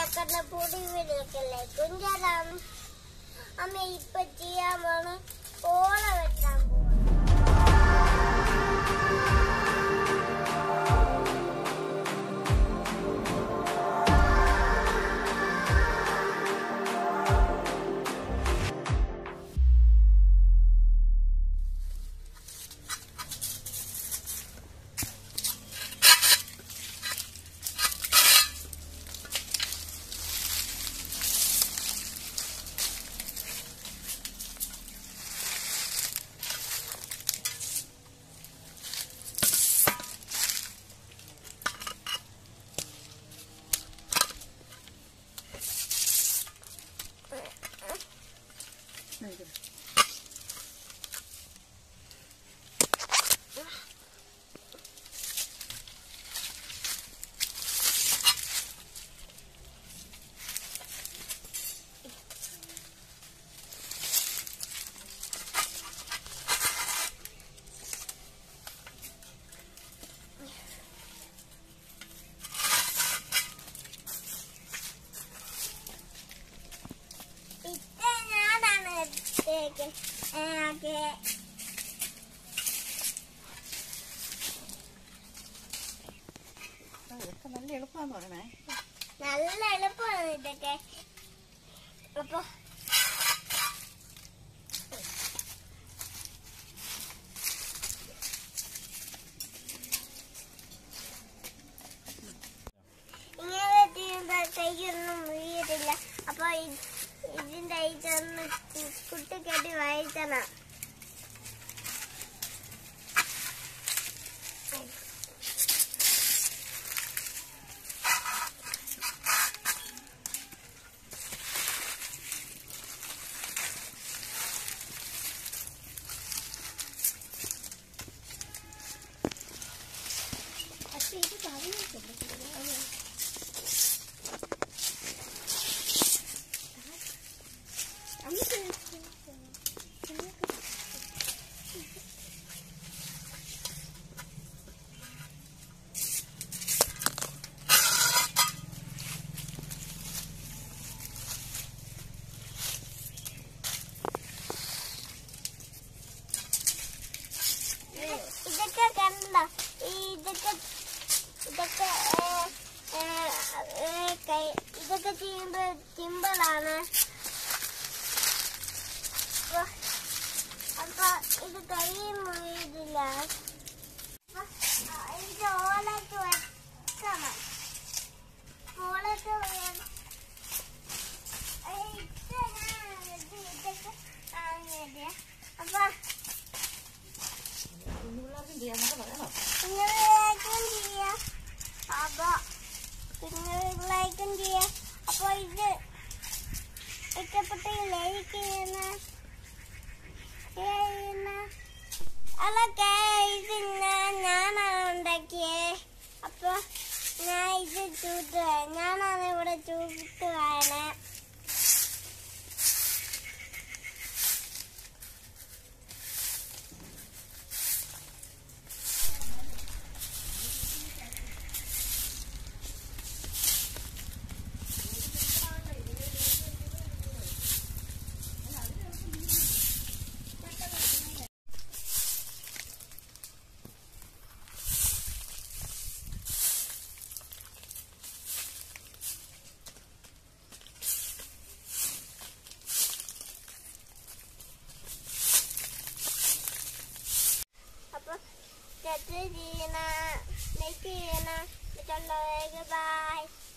ഉണ്ടാക്കുന്ന പൊടി വീടിയൊക്കെയല്ലേ കുഞ്ചാറാം അമ്മ ഇപ്പൊ ചെയ്യാൻ പോണ് ഓള വെട്ടാൻ പോവാ ഇത്ര ഞാനാണ് എടുത്തേക്ക് ഓക്കെ ഇതൊക്കെ നല്ല എളുപ്പമാന്ന് പറയണേ നല്ല എളുപ്പമാണ് ഇതൊക്കെ അപ്പൊ ഇങ്ങനെ ചെയ്യുമ്പോ കൈയൊന്നും വീഴില്ല അപ്പൊ ഇ- ഇതിന്റെ ഇതൊന്ന് കുട്ടി കെട്ടി വായിക്കണം പക്ഷെ ഇത് കറിയില്ല ഇതൊക്കെ കണ്ട ഇതൊക്കെ ഇതൊക്കെ ഏ, ഏ, ഏ, കൈ- ഇതൊക്കെ ചെയ്യുമ്പോ സിമ്പിളാണ് അപ്പൊ അപ്പൊ ഇത് കൈ മുറിയില്ല അപ്പൊ ഇത് ഓലക്ക് വെക്കണം ഓലക്ക് വേ- ഏയ് ഇത് ഞാൻ ഇത് ഇതൊക്കെ വാങ്ങിയത് അപ്പൊ കുഞ്ഞുപിള്ളേർക്കും ചെയ്യാന്നൊക്കെ പറയണം നിങ്ങളേക്കും ചെയ്യാം അപ്പൊ നിങ്ങളേക്കും ചെയ്യാം അപ്പൊ ഇത് ഇഷ്ടപ്പെട്ട ലൈക്ക് ചെയ്യുന്ന ചെയ്യുന്ന അതൊക്കെ ഇത് ഞാൻ ഞാനാണ് ഉണ്ടാക്കിയേ അപ്പൊ ഞാൻ ഇത് ചൂട്ട് ഞാനാണ് ഇവിടെ ചൂട്ട് വായന അപ്പൊ ചെയ്യണ ലൈക്ക് ചെയ്യണ മറ്റുള്ളവർക്ക് ബൈ